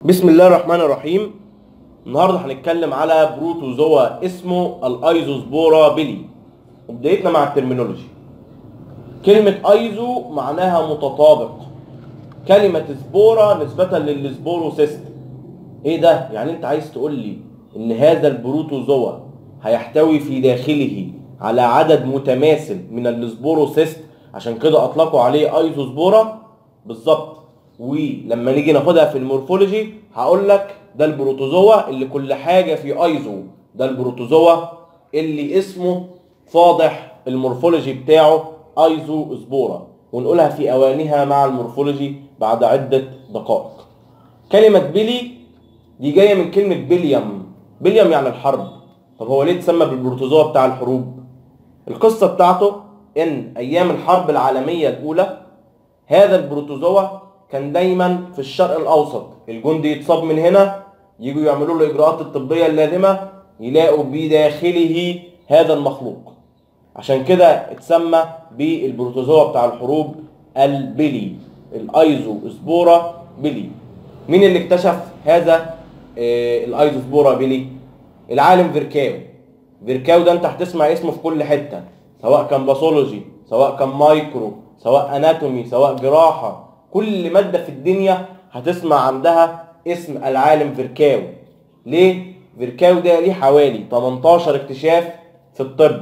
بسم الله الرحمن الرحيم النهارده هنتكلم على بروتوزوا اسمه الايزوسبورا بيلي وبدايتنا مع الترمينولوجي كلمة ايزو معناها متطابق كلمة سبورا نسبة للسبوروسيست ايه ده؟ يعني انت عايز تقول لي ان هذا البروتوزوا هيحتوي في داخله على عدد متماثل من السبوروسيست عشان كده اطلقوا عليه ايزوسبورا بالظبط ولما نيجي ناخدها في المورفولوجي هقول لك ده البروتوزوا اللي كل حاجه في ايزو ده البروتوزوا اللي اسمه فاضح المورفولوجي بتاعه ايزو سبورا ونقولها في اوانها مع المورفولوجي بعد عده دقائق كلمه بيلي دي جايه من كلمه بليم بليم يعني الحرب طب هو ليه اتسمى بالبروتوزوا بتاع الحروب القصه بتاعته ان ايام الحرب العالميه الاولى هذا البروتوزوا كان دايما في الشرق الاوسط الجندي يتصاب من هنا يجوا يعملوا له الاجراءات الطبيه اللازمه يلاقوا بداخله هذا المخلوق عشان كده اتسمى بالبروتوزوا بتاع الحروب البلي الايزو سبورا بلي مين اللي اكتشف هذا آه الايزو سبورا بلي العالم فيركاو فيركاو ده انت هتسمع اسمه في كل حته سواء كان باثولوجي سواء كان مايكرو سواء اناتومي سواء جراحه كل مادة في الدنيا هتسمع عندها اسم العالم فيركاو ليه؟ فيركاو ده ليه حوالي 18 اكتشاف في الطب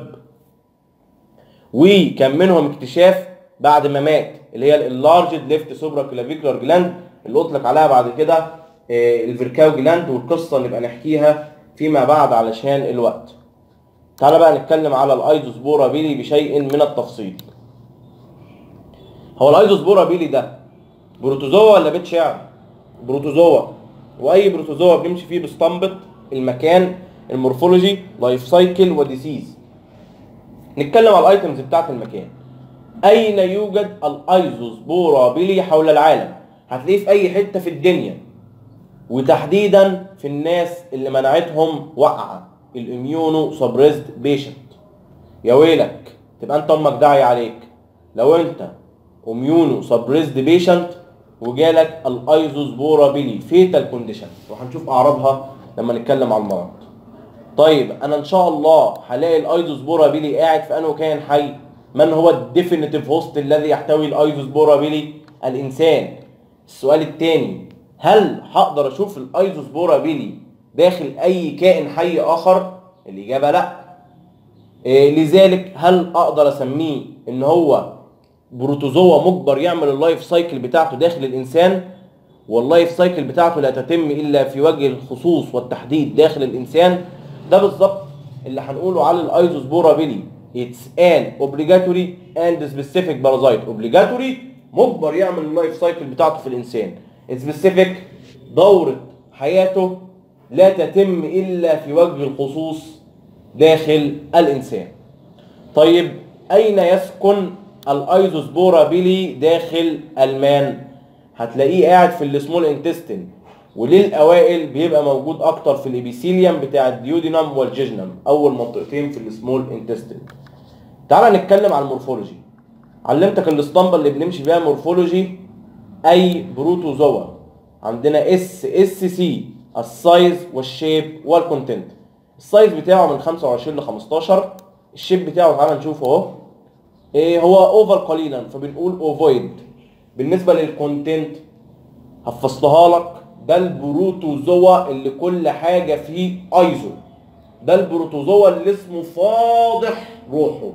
وكان منهم اكتشاف بعد ما مات اللي هي اللارجد ليفت سوبرا كلافيكولار جلاند اللي اطلق عليها بعد كده الفيركاو جلاند والقصة نبقى نحكيها فيما بعد علشان الوقت تعالى بقى نتكلم على الايزوسبورا بيلي بشيء من التفصيل هو الايزوسبورا بيلي ده بروتوزوا ولا بيت شعر بروتوزوا واي بروتوزوا بنمشي فيه بيستنبط المكان المورفولوجي لايف سايكل وديسيز نتكلم على الايتمز بتاعت المكان اين يوجد الايزوسبورا بيلي حول العالم هتلاقيه في اي حته في الدنيا وتحديدا في الناس اللي مناعتهم واقعه الاميونو سبريزد بيشنت يا ويلك تبقى انت امك داعي عليك لو انت اميونو سبريزد بيشنت وجالك الايزوسبورا بيلي فيتال كونديشن وهنشوف اعراضها لما نتكلم على المرض طيب انا ان شاء الله هلاقي الايزوسبورا بيلي قاعد في انه كائن حي من هو الديفينيتيف هوست الذي يحتوي الايزوسبورا بيلي الانسان السؤال الثاني هل هقدر اشوف الايزوسبورا بيلي داخل اي كائن حي اخر الاجابه لا إيه لذلك هل اقدر اسميه ان هو بروتوزوا مجبر يعمل اللايف سايكل بتاعته داخل الانسان واللايف سايكل بتاعته لا تتم الا في وجه الخصوص والتحديد داخل الانسان ده بالظبط اللي هنقوله على الايزوسبورا بيلي اتس ان اوبليجاتوري اند سبيسيفيك بارازايت اوبليجاتوري مجبر يعمل اللايف سايكل بتاعته في الانسان سبيسيفيك دوره حياته لا تتم الا في وجه الخصوص داخل الانسان طيب اين يسكن الايزوسبورا بيلي داخل المان هتلاقيه قاعد في السمول انتستين وللاوائل بيبقى موجود اكتر في الابيثيليوم بتاع الديودينم والجيجنم اول منطقتين في السمول انتستين تعال نتكلم على المورفولوجي علمتك الاسطمبه اللي بنمشي بيها مورفولوجي اي بروتوزوا عندنا اس اس سي السايز والشيب والكونتنت السايز بتاعه من 25 ل 15 الشيب بتاعه تعال نشوفه اهو إيه هو اوفر قليلا فبنقول اوفويد بالنسبه للكونتنت هفصلها لك ده البروتوزوا اللي كل حاجه فيه ايزو ده البروتوزوا اللي اسمه فاضح روحه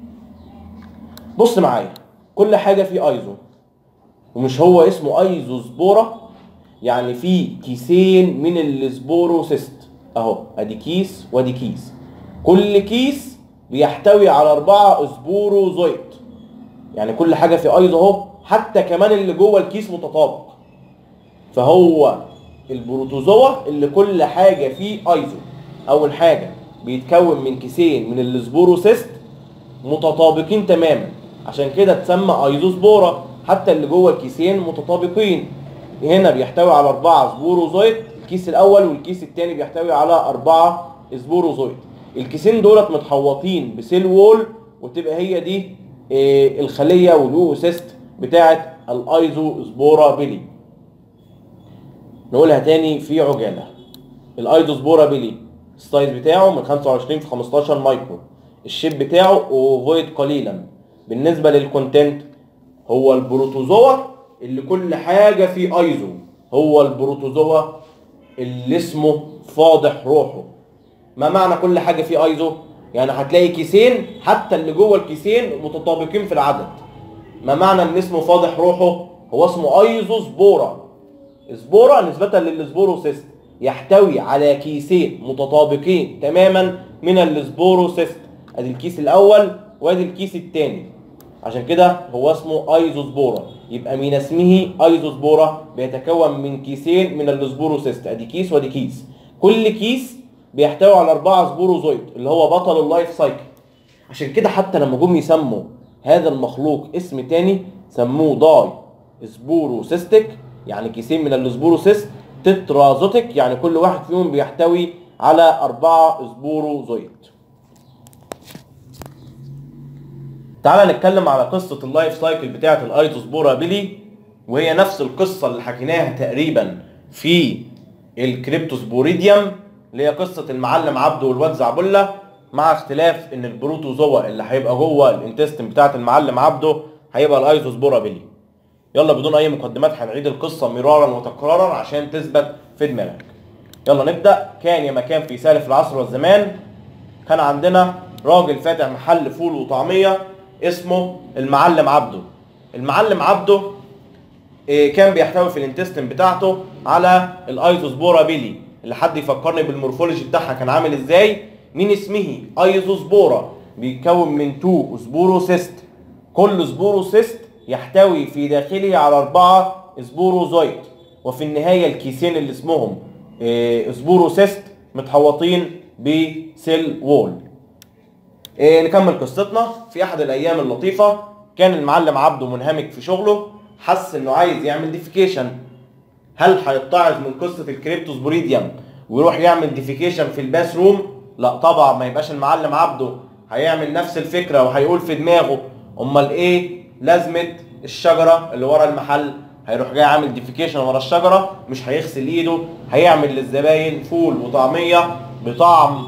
بص معايا كل حاجه فيه ايزو ومش هو اسمه ايزو سبورا يعني في كيسين من السبوروسيست اهو ادي كيس وادي كيس كل كيس بيحتوي على أربعة سبوروزويت يعني كل حاجة في أيض أهو حتى كمان اللي جوه الكيس متطابق فهو البروتوزوا اللي كل حاجة فيه أيزو أول حاجة بيتكون من كيسين من السبوروسيست متطابقين تماما عشان كده اتسمى ايزوسبورا حتى اللي جوه الكيسين متطابقين هنا بيحتوي على أربعة سبوروزويت الكيس الأول والكيس الثاني بيحتوي على أربعة سبوروزويت الكيسين دولت متحوطين بسيل وول وتبقى هي دي إيه الخليه والوسيست بتاعه الايزو سبورا بيلي نقولها تاني في عجاله الايزوسبورا بيلي السايز بتاعه من 25 في 15 مايكرو الشيب بتاعه اوفويد قليلا بالنسبه للكونتنت هو البروتوزوا اللي كل حاجه فيه ايزو هو البروتوزوا اللي اسمه فاضح روحه ما معنى كل حاجه فيه ايزو يعني هتلاقي كيسين حتى اللي جوه الكيسين متطابقين في العدد ما معنى ان اسمه فاضح روحه هو اسمه ايزو سبورا سبورا نسبة للسبوروسيست يحتوي على كيسين متطابقين تماما من السبوروسيست ادي الكيس الاول وادي الكيس الثاني عشان كده هو اسمه ايزوسبورا يبقى من اسمه ايزوسبورا بيتكون من كيسين من السبوروسيست ادي كيس وادي كيس كل كيس بيحتوي على اربعه سبوروزويد اللي هو بطل اللايف سايكل عشان كده حتى لما جم يسموا هذا المخلوق اسم تاني سموه داي سبوروسيستيك يعني كيسين من السبوروسيست تترازوتيك يعني كل واحد فيهم بيحتوي على أربعة سبوروزويد تعالى نتكلم على قصة اللايف سايكل بتاعة الايزوسبورا بيلي وهي نفس القصة اللي حكيناها تقريبا في الكريبتوسبوريديوم اللي هي قصة المعلم عبده والواد زعبلة مع اختلاف ان البروتوزوا اللي هيبقى جوه الانتستين بتاعة المعلم عبده هيبقى الايزوسبورا بيلي يلا بدون اي مقدمات هنعيد القصة مرارا وتكرارا عشان تثبت في دماغك يلا نبدأ كان يا مكان في سالف العصر والزمان كان عندنا راجل فاتح محل فول وطعمية اسمه المعلم عبده المعلم عبده إيه، كان بيحتوي في الانتستين بتاعته على الايزوسبورا بيلي اللي حد يفكرني بالمورفولوجي بتاعها كان عامل ازاي من اسمه ايزوسبورا بيتكون من تو سبوروسيست كل سبوروسيست يحتوي في داخله على أربعة سبوروزويد وفي النهاية الكيسين اللي اسمهم إيه، سبوروسيست متحوطين بسيل وول إيه، نكمل قصتنا في احد الايام اللطيفه كان المعلم عبده منهمك في شغله حس انه عايز يعمل ديفيكيشن هل هيتعظ من قصه الكريبتوسبوريديوم ويروح يعمل ديفيكيشن في الباث روم لا طبعا ما يبقاش المعلم عبده هيعمل نفس الفكره وهيقول في دماغه امال ايه لازمه الشجره اللي ورا المحل هيروح جاي عامل ديفيكيشن ورا الشجره مش هيغسل ايده هيعمل للزباين فول وطعميه بطعم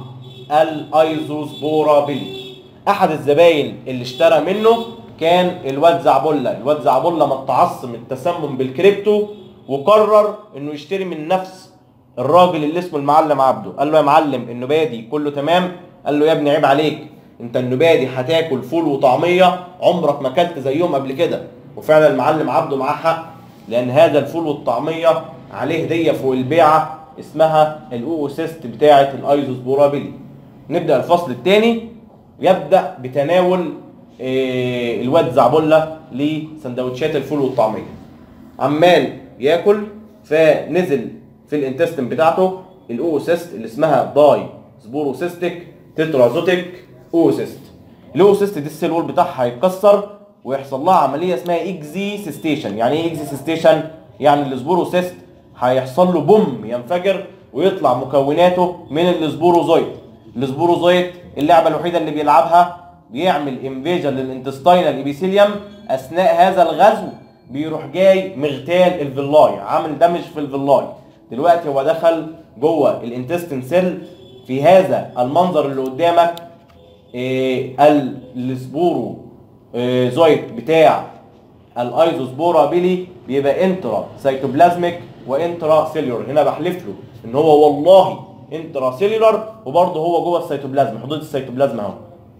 الايزوسبورا بيلي احد الزباين اللي اشترى منه كان الواد زعبله الواد زعبله متعصم التسمم بالكريبتو وقرر انه يشتري من نفس الراجل اللي اسمه المعلم عبده قال له يا معلم النبادي كله تمام قال له يا ابني عيب عليك انت النبادي هتاكل فول وطعميه عمرك ما اكلت زيهم قبل كده وفعلا المعلم عبده معاه حق لان هذا الفول والطعميه عليه هديه فوق البيعه اسمها الاوسيست بتاعه الايزوسبورا بيلي نبدا الفصل الثاني يبدا بتناول آه، الواد زعبله لسندوتشات الفول والطعميه عمال ياكل فنزل في الانتستين بتاعته الاوسيست اللي اسمها داي سبوروسيستيك تترازوتيك اوسيست الاوسيست دي السيل وول بتاعها هيتكسر ويحصل لها عمليه اسمها اكزيسيستيشن يعني ايه اكزيسيستيشن يعني السبوروسيست هيحصل له بوم ينفجر ويطلع مكوناته من السبوروزويد السبوروزويد اللعبه الوحيده اللي بيلعبها بيعمل انفيجن للانتستينال ابيثيليوم اثناء هذا الغزو بيروح جاي مغتال الفيلاي عامل دمج في الفيلاي دلوقتي هو دخل جوه الانتستين سيل في هذا المنظر اللي قدامك إيه السبورو إيه زويد بتاع الايزوسبورا بيلي بيبقى انترا سيتوبلازميك وانترا سيلولر هنا بحلف له ان هو والله انترا سيلولر وبرضه هو جوه السيتوبلازم حدود السيتوبلازم اهو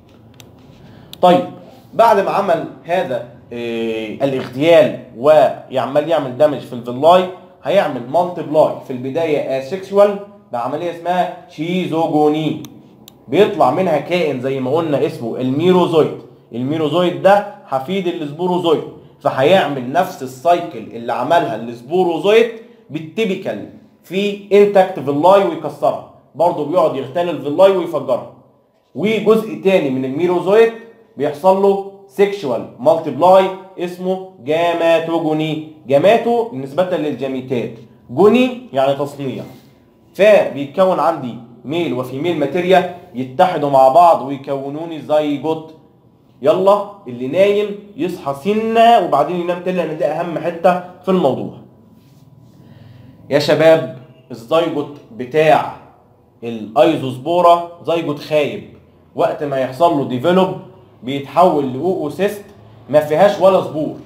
طيب بعد ما عمل هذا إيه الاغتيال ويعمل يعمل دامج في الفيلاي هيعمل مالتيبلاي في البدايه اسكشوال بعمليه اسمها شيزوجوني بيطلع منها كائن زي ما قلنا اسمه الميروزويد الميروزويد ده حفيد السبوروزويد فهيعمل نفس السايكل اللي عملها السبوروزويد بالتيبيكال في انتاكت فيلاي ويكسرها برضه بيقعد يغتال الفيلاي ويفجرها وجزء تاني من الميروزويد بيحصل له سيكشوال مالتيبلاي اسمه جاماتوجوني جاماتو نسبة للجاميتات جوني يعني تصنيع فبيتكون عندي ميل وفيميل ماتيريا يتحدوا مع بعض ويكونوني زيجوت يلا اللي نايم يصحى سنة وبعدين ينام تاني لان ده اهم حتة في الموضوع يا شباب الزيجوت بتاع الايزوسبورا زيجوت خايب وقت ما يحصل له ديفلوب بيتحول لاوكوسيست ما فيهاش ولا سبور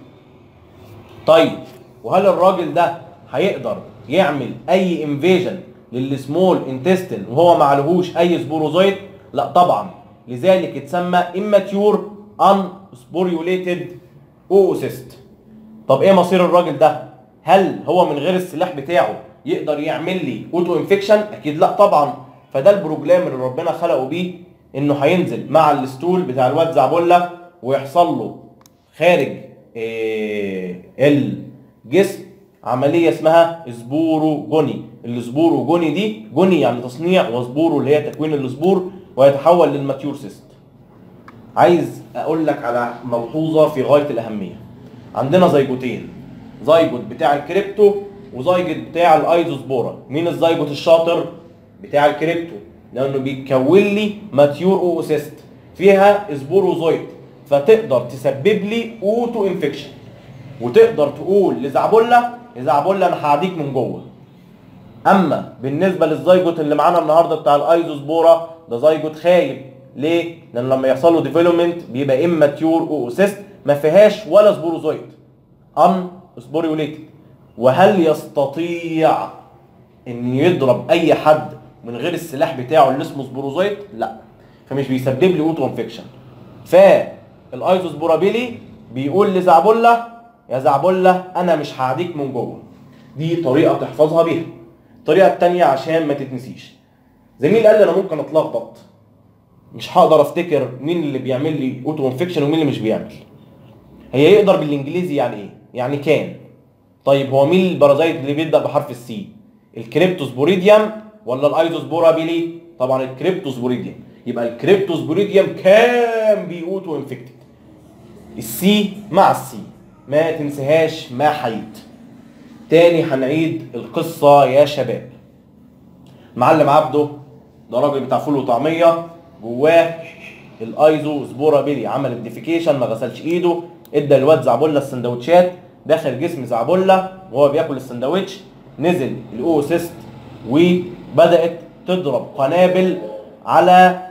طيب وهل الراجل ده هيقدر يعمل اي انفيجن للسمول انتستين وهو ما عليهوش اي سبوروزويت لا طبعا لذلك اتسمى immature unsporulated oocyst طب ايه مصير الراجل ده هل هو من غير السلاح بتاعه يقدر يعمل لي اوتو انفكشن اكيد لا طبعا فده البروجرام اللي ربنا خلقه بيه انه هينزل مع الستول بتاع الواد زعبله ويحصل له خارج إيه الجسم عمليه اسمها سبورو جوني السبورو جوني دي جوني يعني تصنيع وسبورو اللي هي تكوين السبور ويتحول للماتيور سيست عايز اقول لك على ملحوظه في غايه الاهميه عندنا زيجوتين زيجوت بتاع الكريبتو وزيجوت بتاع الايزوسبورا مين الزيجوت الشاطر بتاع الكريبتو لانه بيكون لي ماتيور اوسيست فيها سبوروزويت فتقدر تسبب لي اوتو انفكشن وتقدر تقول لزعبله يا زعبله انا هعديك من جوه اما بالنسبه للزيجوت اللي معانا النهارده بتاع الايزوسبورا ده زيجوت خايب ليه؟ لان لما يحصل له ديفلوبمنت بيبقى اماتيور اوسيست ما فيهاش ولا سبوروزويت ان سبوريوليتد وهل يستطيع ان يضرب اي حد من غير السلاح بتاعه اللي اسمه سبوروزويت؟ لا فمش بيسبب لي اوتو انفكشن فالايزوسبورابيلي بيقول لزعبله يا زعبله انا مش هعديك من جوه دي طريقه تحفظها بيها الطريقه الثانيه عشان ما تتنسيش زميل قال لي انا ممكن اتلخبط مش هقدر افتكر مين اللي بيعمل لي اوتو انفكشن ومين اللي مش بيعمل هي يقدر بالانجليزي يعني ايه يعني كان طيب هو مين البرازيت اللي بيبدا بحرف السي الكريبتوسبوريديوم ولا الايزوسبورابيلي طبعا الكريبتوسبوريديوم يبقى الكريبتوسبوريديوم كان بيوتو انفكتد السي مع السي ما تنساهاش ما حيد تاني هنعيد القصة يا شباب معلم عبده ده راجل بتاع فول وطعمية جواه الايزو سبورابيلي عمل الديفيكيشن ما غسلش ايده ادى الواد زعبله السندوتشات دخل جسم زعبله وهو بياكل السندوتش نزل الاوسيست وبدات تضرب قنابل على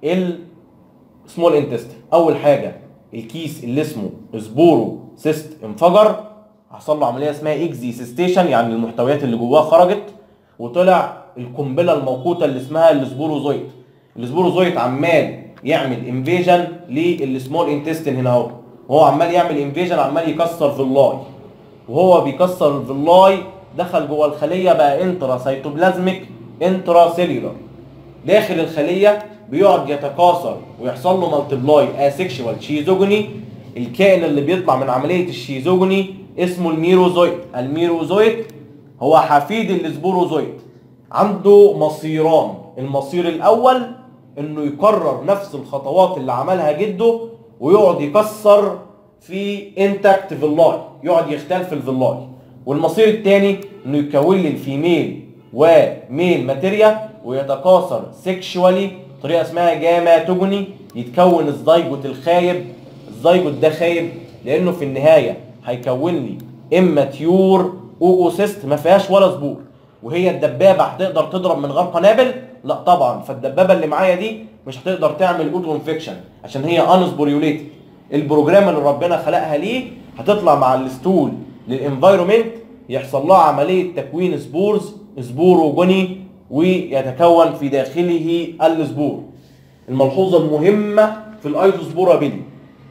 السمول انتستين اول حاجه الكيس اللي اسمه سبورو سيست انفجر حصل له عمليه اسمها اكزي سيستيشن يعني المحتويات اللي جواه خرجت وطلع القنبله الموقوته اللي اسمها السبوروزويت السبوروزويت عمال يعمل انفيجن للسمول انتستين هنا اهو وهو عمال يعمل انفيجن عمال يكسر في اللاي وهو بيكسر الفيلاي دخل جوه الخليه بقى انترا سيتوبلازميك انترا سيلولار داخل الخليه بيقعد يتكاثر ويحصل له مالتبلاي اسيكشوال شيزوجوني الكائن اللي بيطلع من عمليه الشيزوجوني اسمه الميروزويت الميروزويت هو حفيد السبوروزويت عنده مصيران المصير الاول انه يكرر نفس الخطوات اللي عملها جده ويقعد يكسر في انتاكت فيلاي يقعد يختل في الفيلاي والمصير الثاني انه يكون لي الفيميل وميل ماتيريا ويتكاثر سيكشوالي طريقه اسمها جاماتوجوني يتكون الزيجوت الخايب الزيجوت ده خايب لانه في النهايه هيكون لي اماتيور اوسيست ما فيهاش ولا سبور وهي الدبابه هتقدر تضرب من غير قنابل لا طبعا فالدبابه اللي معايا دي مش هتقدر تعمل اوتو انفكشن عشان هي انسبوريوليتد البروجرام اللي ربنا خلقها ليه هتطلع مع الستول للانفايرومنت يحصل لها عمليه تكوين سبورز سبوروجوني ويتكون في داخله السبور الملحوظه المهمه في الايزوسبورا بيلي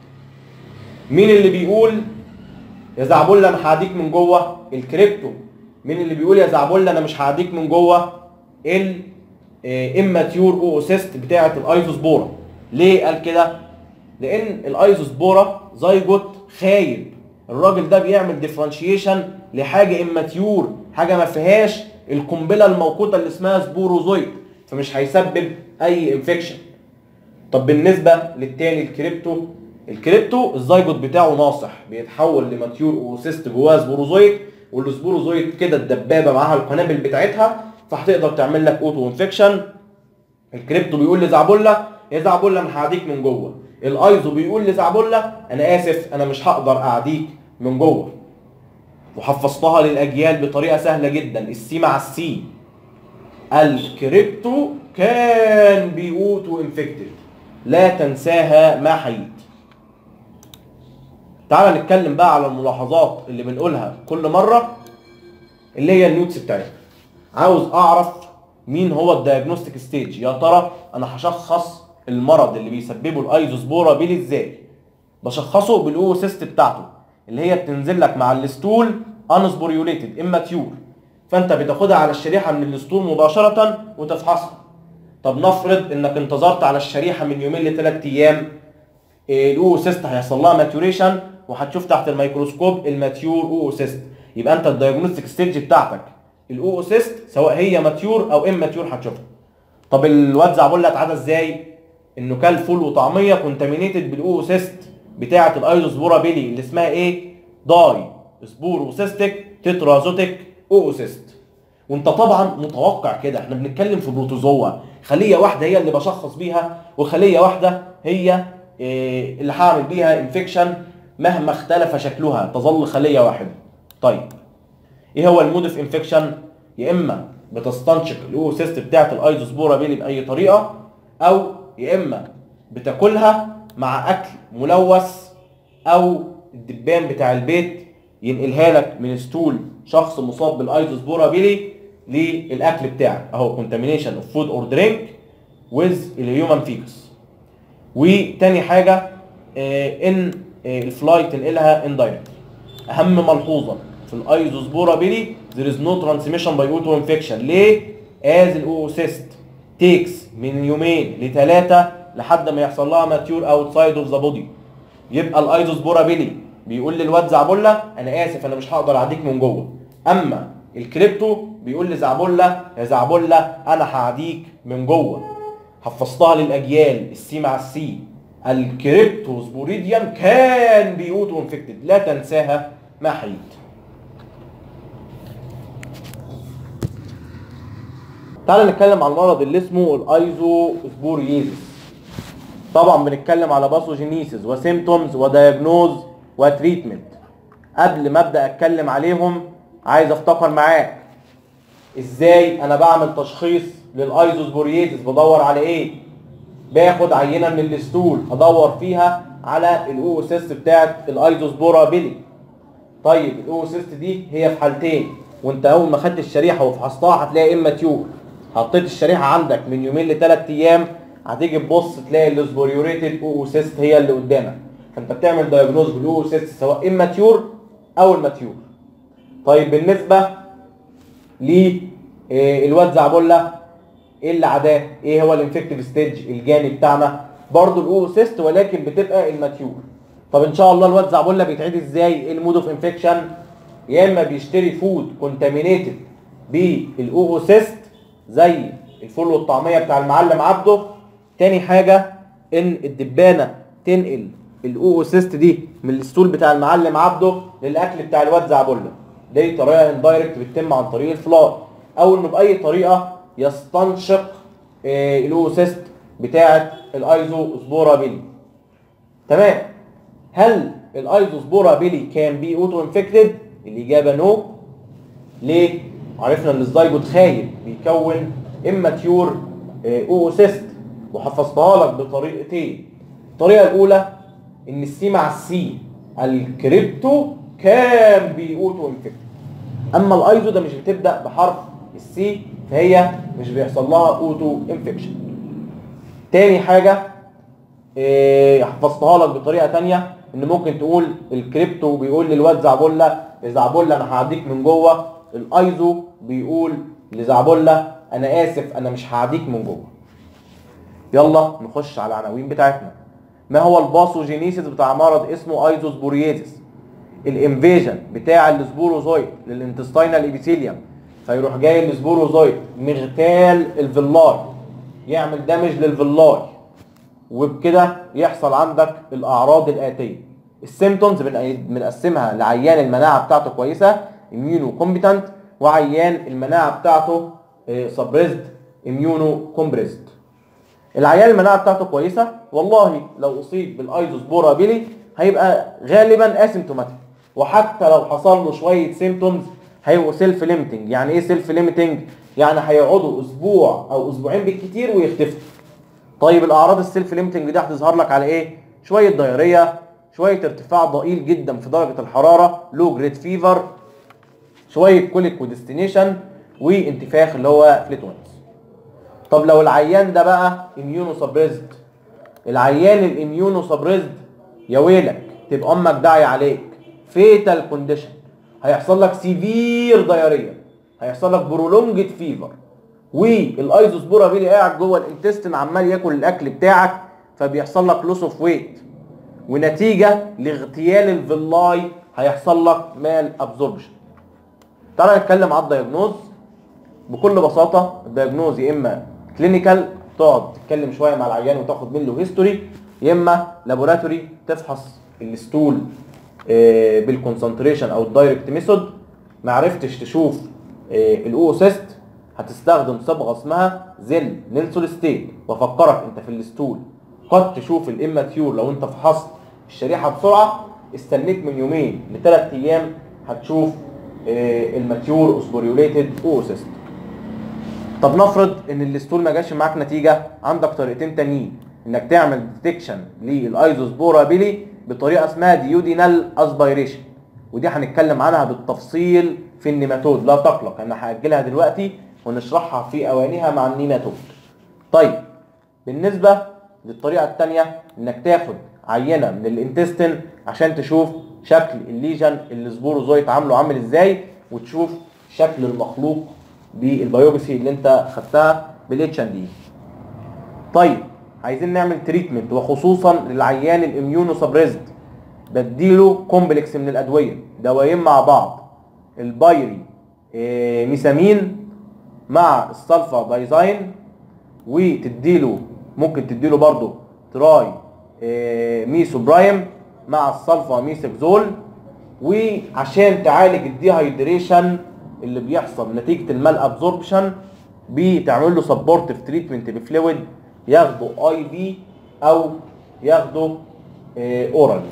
مين اللي بيقول يا زعبله انا هعديك من جوه الكريبتو مين اللي بيقول يا زعبله انا مش هعديك من جوه ال اماتيور اوسيست بتاعه الايزوسبورا ليه قال كده لان الايزوسبورا زيجوت خايب الراجل ده بيعمل ديفرنشيشن لحاجه اماتيور حاجه ما فيهاش القنبله الموقوته اللي اسمها سبوروزويد فمش هيسبب اي انفكشن طب بالنسبه للتاني الكريبتو الكريبتو الزيجوت بتاعه ناصح بيتحول لماتيور اوسيست جواه سبوروزويد والسبوروزويد كده الدبابه معاها القنابل بتاعتها فهتقدر تعمل لك اوتو انفكشن الكريبتو بيقول لزعبله يا زعبله انا هعديك من جوه الايزو بيقول لزعبله انا اسف انا مش هقدر اعديك من جوه وحفظتها للاجيال بطريقه سهله جدا السي مع السي الكريبتو كان بيوتو انفكتد لا تنساها ما حييت تعال نتكلم بقى على الملاحظات اللي بنقولها كل مره اللي هي النوتس بتاعتنا عاوز اعرف مين هو الدايجنوستيك ستيج يا ترى انا هشخص المرض اللي بيسببه الايزوسبورا بيلي ازاي بشخصه بالاوسيست بتاعته اللي هي بتنزل لك مع الستول انسبوريوليتد اماتيور فانت بتاخدها على الشريحه من الستول مباشره وتفحصها طب نفرض انك انتظرت على الشريحه من يومين لثلاث ايام الاوسيست هيحصل لها ماتيوريشن وهتشوف تحت الميكروسكوب الماتيور اوسيست يبقى انت الدايجنوستيك ستيج بتاعتك الاوسيست سواء هي ماتيور او ام ماتيور هتشوفها طب الواد زعبولة اتعدى ازاي انه كل فول وطعميه كونتامينيتد بالاوسيست بتاعه الايزوسبورا بيلي اللي اسمها ايه داي سبوروسيستيك تترازوتيك اوسيست وانت طبعا متوقع كده احنا بنتكلم في بروتوزوا خليه واحده هي اللي بشخص بيها وخليه واحده هي إيه اللي هعمل بيها انفكشن مهما اختلف شكلها تظل خليه واحده طيب ايه هو المود اوف انفكشن يا اما بتستنشق الاوسيست بتاعه الايزوسبورا بيلي باي طريقه او يا اما بتاكلها مع اكل ملوث او الدبان بتاع البيت ينقلها لك من ستول شخص مصاب بالايزوسبورا بيلي للاكل بتاعك اهو كونتامينيشن اوف فود اور درينك ويز الهيومن فيكس وتاني حاجه آه ان آه الفلاي تنقلها اندايركت اهم ملحوظه في الايزوسبورا بيلي there is no transmission by auto infection ليه؟ as الاوسيست تيكس من يومين لثلاثه لحد ما يحصل لها ماتيور اوتسايد اوف ذا بودي يبقى الايزوسبورا بيلي بيقول للواد زعبله انا اسف انا مش هقدر اعديك من جوه اما الكريبتو بيقول لزعبله يا زعبله انا هعديك من جوه حفظتها للاجيال السي مع السي الكريبتو سبوريديان كان بيوتو انفكتد لا تنساها ما حييت تعال نتكلم عن المرض اللي اسمه الايزو سبوريزيس طبعا بنتكلم على باثوجينيسيس وسيمتومز ودايجنوز وتريتمنت قبل ما ابدا اتكلم عليهم عايز افتكر معاك ازاي انا بعمل تشخيص للايزوسبوريزيس بدور على ايه باخد عينه من الستول ادور فيها على الاوسيست بتاعت الايزوسبورا بيلي طيب الاوسيست دي هي في حالتين وانت اول ما خدت الشريحه وفحصتها هتلاقي اما تيور حطيت الشريحه عندك من يومين لثلاث ايام هتيجي تبص تلاقي الاسبوريوريتد اوسيست هي اللي قدامك فانت بتعمل دايجنوز بالاوسيست سواء اماتيور او الماتيور طيب بالنسبه للواد زعبله ايه اللي عداه ايه هو الانفكتيف ستيج الجاني بتاعنا برضه الاوسيست ولكن بتبقى الماتيور طب ان شاء الله الواد زعبله بيتعدي ازاي ايه المود اوف انفكشن يا اما بيشتري فود كونتامينيتد بالاوسيست زي الفول والطعميه بتاع المعلم عبده تاني حاجه ان الدبانه تنقل الاوسيست دي من الستول بتاع المعلم عبده للاكل بتاع الواد زعبله دي طريقه اندايركت بتتم عن طريق الفلاي او انه باي طريقه يستنشق آه الاوسيست بتاعه الايزو سبورا بيلي تمام هل الايزو سبورا بيلي كان بي اوتو انفكتد الاجابه نو ليه عرفنا ان الزيجوت خايب بيكون اماتيور اوسيست وحفظتها لك بطريقتين الطريقه الاولى ان السي مع السي الكريبتو كان بيوتو انفكت اما الايزو ده مش بتبدا بحرف السي فهي مش بيحصل لها اوتو انفكشن تاني حاجه إيه حفظتها لك بطريقه تانية ان ممكن تقول الكريبتو بيقول للواد زعبله زعبله انا هعديك من جوه الايزو بيقول لزعبله انا اسف انا مش هعديك من جوه يلا نخش على العناوين بتاعتنا ما هو الباثوجينيسيس بتاع مرض اسمه ايزوسبوريزيس الانفيجن بتاع السبوروزويد للانتستينال ابيثيليوم فيروح جاي السبوروزويد مغتال الفيلاي يعمل دامج للفيلاي وبكده يحصل عندك الاعراض الاتيه السيمتومز بنقسمها لعيان المناعه بتاعته كويسه اميونو كومبتنت وعيان المناعه بتاعته سبريزد اميونو كومبريزد العيان المناعه بتاعته كويسه والله لو اصيب بالايزوسبورا بيلي هيبقى غالبا اسيمتوماتيك وحتى لو حصل له شويه سيمتومز هيبقوا سيلف ليميتنج يعني ايه سيلف ليميتنج يعني هيقعدوا اسبوع او اسبوعين بالكتير ويختفوا طيب الاعراض السيلف ليميتنج دي هتظهر لك على ايه شويه ضياريه شويه ارتفاع ضئيل جدا في درجه الحراره لو جريد فيفر شويه كوليك وديستنيشن وانتفاخ اللي هو فليتونز طب لو العيان ده بقى اميونو سبريزد العيان الاميونو سبريزد يا ويلك تبقى امك داعي عليك فيتال كونديشن هيحصل لك سيفير دايريا هيحصل لك برولونجد فيفر والايزوسبورا بيلي قاعد جوه الانتستين عمال ياكل الاكل بتاعك فبيحصل لك لوس اوف ويت ونتيجه لاغتيال الفيلاي هيحصل لك مال ابزوربشن تعالى نتكلم على الدايجنوز بكل بساطه الدايجنوز يا اما كلينيكال تقعد تتكلم شويه مع العيان وتاخد منه هيستوري يا اما لابوراتوري تفحص الستول آه، بالكونسنتريشن او الدايركت ميثود ما عرفتش تشوف الاوسيست هتستخدم صبغه اسمها زل نيلسون ستيت وافكرك انت في الستول قد تشوف الاماتيور لو انت فحصت الشريحه بسرعه استنيت من يومين لثلاث ايام هتشوف آه، الماتيور اوسبوريوليتد اوسيست طب نفرض ان الستول ما جاش معاك نتيجه عندك طريقتين تانيين انك تعمل ديتكشن للايزوسبورا بيلي بطريقه اسمها ديودينال اسبيريشن ودي هنتكلم عنها بالتفصيل في النيماتود لا تقلق انا هاجلها دلوقتي ونشرحها في اوانها مع النيماتود طيب بالنسبه للطريقه الثانيه انك تاخد عينه من الانتستين عشان تشوف شكل الليجن اللي سبوروزويت عامله عامل ازاي وتشوف شكل المخلوق بالبيوبسي اللي انت خدتها بالاتش ان دي طيب عايزين نعمل تريتمنت وخصوصا للعيان الاميونو سبريزد بديله كومبلكس من الادويه دوايين مع بعض البايري إيه، ميسامين مع السلفا دايزاين وتديله ممكن تديله برضو تراي إيه، ميسو برايم مع السلفا ميسكزول وعشان تعالج الديهايدريشن اللي بيحصل نتيجه المال ابزوربشن بتعمل له سبورتيف تريتمنت بفلويد ياخده اي بي او ياخده اورال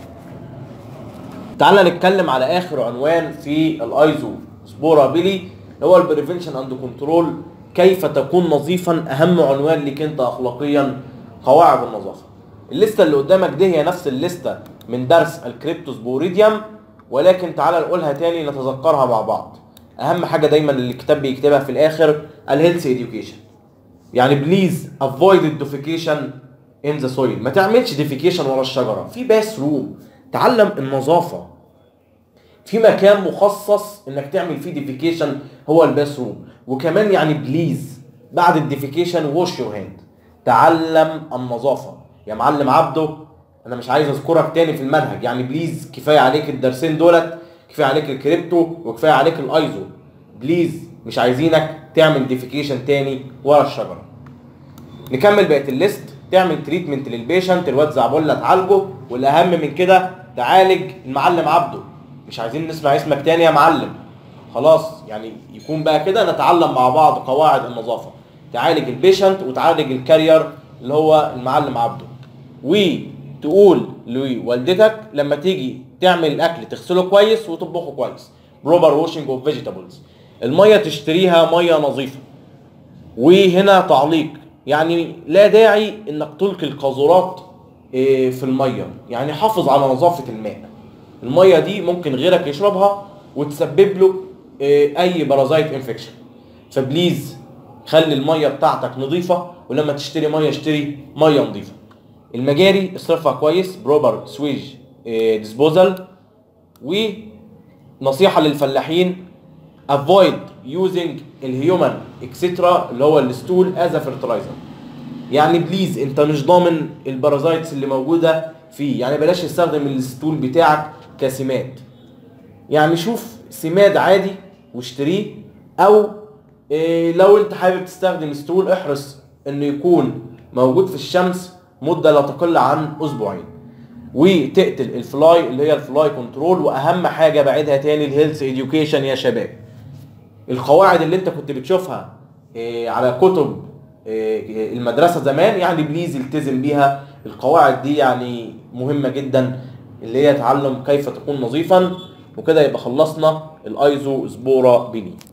تعالى نتكلم على اخر عنوان في الايزو سبورا بيلي هو البريفنشن اند كنترول كيف تكون نظيفا اهم عنوان ليك انت اخلاقيا قواعد النظافه الليسته اللي قدامك دي هي نفس الليسته من درس الكريبتوسبوريديوم ولكن تعالى نقولها تاني نتذكرها مع بعض اهم حاجه دايما اللي الكتاب بيكتبها في الاخر الهيلث اديوكيشن يعني بليز افويد الديفيكيشن ان ذا سويل ما تعملش ديفيكيشن ورا الشجره في باس روم تعلم النظافه في مكان مخصص انك تعمل فيه ديفيكيشن هو الباس روم وكمان يعني بليز بعد الديفيكيشن ووش يور هاند تعلم النظافه يا معلم عبده انا مش عايز اذكرك تاني في المنهج يعني بليز كفايه عليك الدرسين دولت كفايه عليك الكريبتو وكفايه عليك الايزو بليز مش عايزينك تعمل ديفيكيشن تاني ورا الشجره نكمل بقيه الليست تعمل تريتمنت للبيشنت الواد زعبولة تعالجه والاهم من كده تعالج المعلم عبده مش عايزين نسمع اسمك تاني يا معلم خلاص يعني يكون بقى كده نتعلم مع بعض قواعد النظافه تعالج البيشنت وتعالج الكارير اللي هو المعلم عبده وتقول لوالدتك لما تيجي تعمل الاكل تغسله كويس وتطبخه كويس بروبر واشنج اوف فيجيتابلز الميه تشتريها ميه نظيفه وهنا تعليق يعني لا داعي انك تلقي القاذورات إيه، في الميه يعني حافظ على نظافه الماء الميه دي ممكن غيرك يشربها وتسبب له إيه، اي بارازايت انفكشن فبليز خلي الميه بتاعتك نظيفه ولما تشتري ميه اشتري ميه نظيفه المجاري اصرفها كويس بروبر سويج ديسبوزال ونصيحه للفلاحين avoid using الهيومن اكسترا اللي هو الستول از فيرتلايزر يعني بليز انت مش ضامن البارازايتس اللي موجوده فيه يعني بلاش تستخدم الستول بتاعك كسماد يعني شوف سماد عادي واشتريه او إيه لو انت حابب تستخدم ستول احرص انه يكون موجود في الشمس مده لا تقل عن اسبوعين وتقتل الفلاي اللي هي الفلاي كنترول واهم حاجه بعيدها تاني الهيلث اديوكيشن يا شباب القواعد اللي انت كنت بتشوفها إيه، على كتب إيه، المدرسه زمان يعني بليز التزم بيها القواعد دي يعني مهمه جدا اللي هي تعلم كيف تكون نظيفا وكده يبقى خلصنا الايزو سبورا بيني